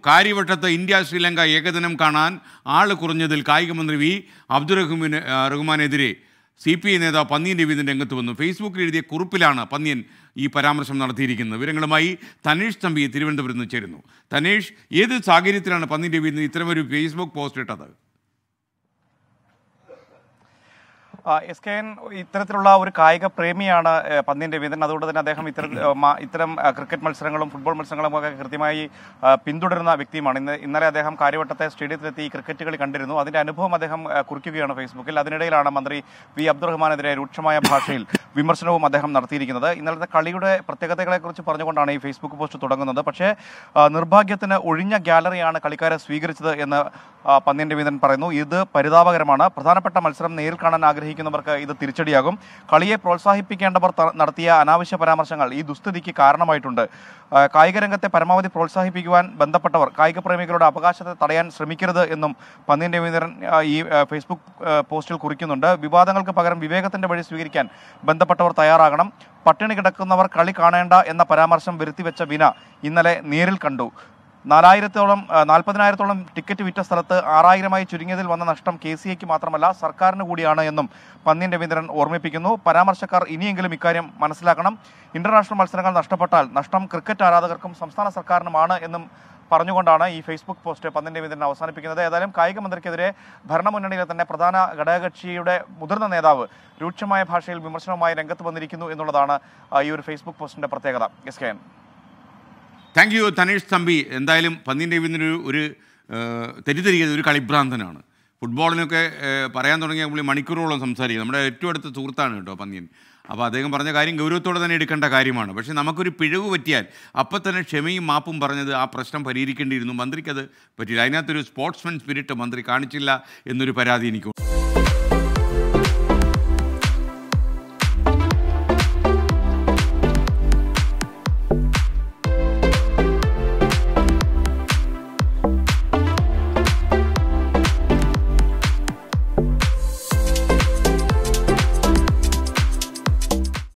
കാര്യവട്ടത്ത് India Sri Lanka ഏകദിനം കാണാൻ ആൾ കുറഞ്ഞതിൽ കായിക മന്ത്രി വി അബ്ദുറഹ്മാന് ആ, റഹ്മാനെതിരെ സി പി ഐ നേതാവ് പന്നിയൻ രവീന്ദ്രൻ രംഗത്ത് വന്നു ഫേസ്ബുക്കിൽ എഴുതിയ കുറിപ്പിലാണ് പന്നിയൻ ഈ പരാമർശം നടത്തിയിരിക്കുന്നത് വിവരങ്ങളുമായി തനേഷ് തമ്പി തിരുവനന്തപുരത്ത് നിന്ന് ചേരുന്നു തനേഷ് ഏത് സാഹചര്യത്തിലാണ് പന്നിയൻ രവീന്ദ്രൻ ഇത്തരമൊരു ഫേസ്ബുക്ക് പോസ്റ്റ് ഇട്ടത് എസ് കെ എൻ ഇത്തരത്തിലുള്ള ഒരു കായിക പ്രേമിയാണ് ഏഹ്, പന്ന്യൻ രവീന്ദ്രൻ അതുകൊണ്ട് തന്നെ അദ്ദേഹം ഇത്തരം ഏഹ്, മ- ഇത്തരം ഏഹ്, ക്രിക്കറ്റ് മത്സരങ്ങളും ഫുട്ബോൾ മത്സരങ്ങളും ഒക്കെ കൃത്യമായി ഏഹ്, പിന്തുടരുന്ന വ്യക്തിയുമാണ് ഇന്ന് ഇന്നലെ അദ്ദേഹം കാര്യവട്ടത്തെ സ്റ്റേഡിയത്തിലെത്തി ഈ ക്രിക്കറ്റ് കളി കണ്ടിരുന്നു അതിന്റെ അനുഭവം അദ്ദേഹം ഏഹ്, കുറിക്കുകയാണ് ഫേസ്ബുക്കിൽ അതിനിടയിലാണ് മന്ത്രി വി അബ്ദുറഹ്മാനെതിരെ രൂക്ഷമായ ഭാഷയിൽ വിമർശനവും അദ്ദേഹം നടത്തിയിരിക്കുന്നത് ഇന്നലത്തെ കളിയുടെ പ്രത്യേകതകളെക്കുറിച്ച് പറഞ്ഞുകൊണ്ടാണ് ഈ ഫേസ്ബുക്ക് പോസ്റ്റ് തുടങ്ങുന്നത് പക്ഷേ ആ, നിർഭാഗ്യത്തിന് ഒഴിഞ്ഞ ഗാലറിയാണ് കളിക്കാരെ സ്വീകരിച്ചത് എന്ന് ആ, പന്ന്യൻ രവീന്ദ്രൻ പറയുന്നു ഇത് പരിതാപകരമാണ് പ്രധാനപ്പെട്ട മത്സരം നേരിൽ കാണാൻ ആഗ്രഹിക്കുന്നവർക്ക് ഇത് തിരിച്ചടിയാകും കളിയെ പ്രോത്സാഹിപ്പിക്കേണ്ടവർ ത- നടത്തിയ അനാവശ്യ പരാമർശങ്ങൾ ഈ ദുസ്ഥിതിക്ക് കാരണമായിട്ടുണ്ട് ആ, കായിക രംഗത്തെ പരമാവധി പ്രോത്സാഹിപ്പിക്കുവാൻ ബന്ധപ്പെട്ടവർ കായിക പ്രേമികളുടെ അവകാശത്തെ തടയാൻ ശ്രമിക്കരുത് എന്നും പന്ന്യൻ രവീന്ദ്രൻ ആ, ഈ ആ, ഫേസ്ബുക്ക് ആ, പോസ്റ്റിൽ കുറിക്കുന്നുണ്ട് വിവാദങ്ങൾക്ക് പകരം വിവേകത്തിന്റെ വഴി സ്വീകരിക്കാൻ ബന്ധപ്പെട്ടവർ തയ്യാറാകണം പട്ടിണി കിടക്കുന്നവർ കളി കാണേണ്ട എന്ന പരാമർശം വരുത്തിവെച്ച വിന ഇന്നലെ നേരിൽ കണ്ടു നാലായിരത്തോളം ആ, നാൽപ്പതിനായിരത്തോളം ടിക്കറ്റ് വിറ്റ സ്ഥലത്ത് ആറായിരമായി ചുരുങ്ങിയതിൽ വന്ന നഷ്ടം കെ സി എക്ക് മാത്രമല്ല സർക്കാരിന് കൂടിയാണ് എന്നും പന്ന്യൻ രവീന്ദ്രൻ ഓർമ്മിപ്പിക്കുന്നു പരാമർശക്കാർ ഇനിയെങ്കിലും ഇക്കാര്യം മനസ്സിലാക്കണം ഇന്റർനാഷണൽ മത്സരങ്ങൾ നഷ്ടപ്പെട്ടാൽ നഷ്ടം ക്രിക്കറ്റ് ആരാധകർക്കും സംസ്ഥാന സർക്കാരിനുമാണ് എന്നും പറഞ്ഞുകൊണ്ടാണ് ഈ ഫേസ്ബുക്ക് പോസ്റ്റ് പന്ന്യൻ രവീന്ദ്രൻ അവസാനിപ്പിക്കുന്നത് ഏതായാലും കായിക മന്ത്രിക്കെതിരെ ഭരണമുന്നണിയിലെ തന്നെ പ്രധാന ഘടകകക്ഷിയുടെ മുതിർന്ന നേതാവ് രൂക്ഷമായ ഭാഷയിൽ വിമർശനവുമായി രംഗത്ത് വന്നിരിക്കുന്നു എന്നുള്ളതാണ് ആ, ഈ ഒരു ഫേസ്ബുക്ക് പോസ്റ്റിന്റെ പ്രത്യേകത S K N thank you Thanesh Thampi എന്തായാലും പന്നിയൻ രവീന്ദ്രൻ ഒരു ഒരു ഏഹ്, തെറ്റിദ്ധരിക്കുന്നത് ഒരു കളിഭ്രാന്തനാണ് ഫുട്ബോളിനൊക്കെ ഏഹ്, പറയാൻ തുടങ്ങിയ പുള്ളി മണിക്കൂറുകളോളം സംസാരിക്കും നമ്മുടെ ഏറ്റവും അടുത്ത സുഹൃത്താണ് കേട്ടോ പന്നിയൻ അപ്പോൾ അദ്ദേഹം പറഞ്ഞ കാര്യം ഗൗരവത്തോടെ തന്നെ എടുക്കേണ്ട കാര്യമാണ് പക്ഷേ നമുക്കൊരു പിഴവ് പറ്റിയാൽ അപ്പം തന്നെ ക്ഷമയും മാപ്പും പറഞ്ഞത് ആ പ്രശ്നം പരിഹരിക്കേണ്ടിയിരുന്നു മന്ത്രിക്കത് പറ്റില്ല അതിനകത്തൊരു സ്പോർട്സ്മാൻ സ്പിരിറ്റ് മന്ത്രി കാണിച്ചില്ല എന്നൊരു പരാതി എനിക്കുണ്ട്